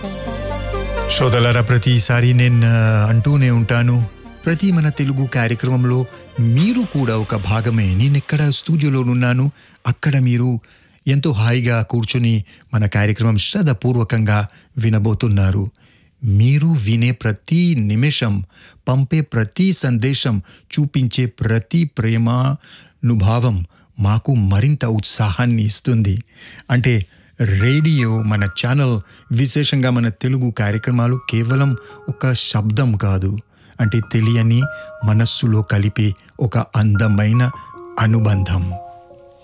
శ్రోతలరా ప్రతిసారి నేను ఆ, అంటూనే ఉంటాను ప్రతి మన తెలుగు కార్యక్రమంలో మీరు కూడా ఒక భాగమే నేను ఎక్కడ స్టూడియోలో ఉన్నాను అక్కడ మీరు ఎంతో హాయిగా కూర్చొని మన కార్యక్రమం శ్రద్ధపూర్వకంగా వినబోతున్నారు మీరు వినే ప్రతి నిమిషం పంపే ప్రతి సందేశం చూపించే ప్రతి ప్రేమానుభావం మాకు మరింత ఉత్సాహాన్ని ఇస్తుంది అంటే రేడియో మన ఛానల్ విశేషంగా మన తెలుగు కార్యక్రమాలు కేవలం ఒక శబ్దం కాదు అంటే తెలియని మనస్సులో కలిపే ఒక అందమైన అనుబంధం